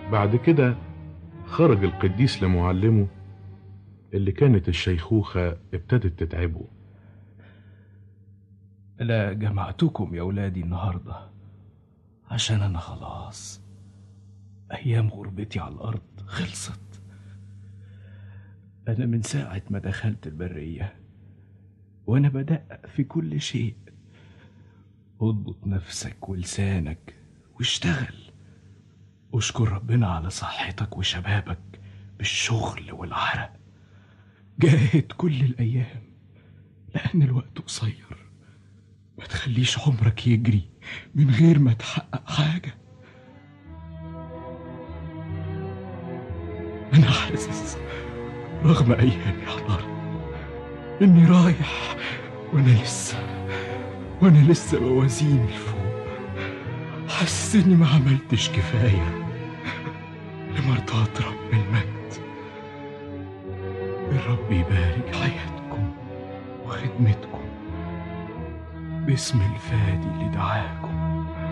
بعد كده خرج القديس لمعلمه اللي كانت الشيخوخة ابتدت تتعبه لا جمعتكم يا ولادي النهاردة عشان أنا خلاص أيام غربتي على الأرض خلصت أنا من ساعة ما دخلت البرية وأنا بدقق في كل شيء اضبط نفسك ولسانك واشتغل اشكر ربنا على صحتك وشبابك بالشغل والعرق جاهد كل الأيام لأن الوقت قصير ما تخليش عمرك يجري من غير ما تحقق حاجة أنا حاسس رغم أيامي على الأرض إني رايح وأنا لسه وأنا لسه بوازيني لفوق حاسس إني ما عملتش كفاية لمرضاة رب المجد الرب يبارك حياتكم وخدمتكم باسم الفادي اللي دعاكم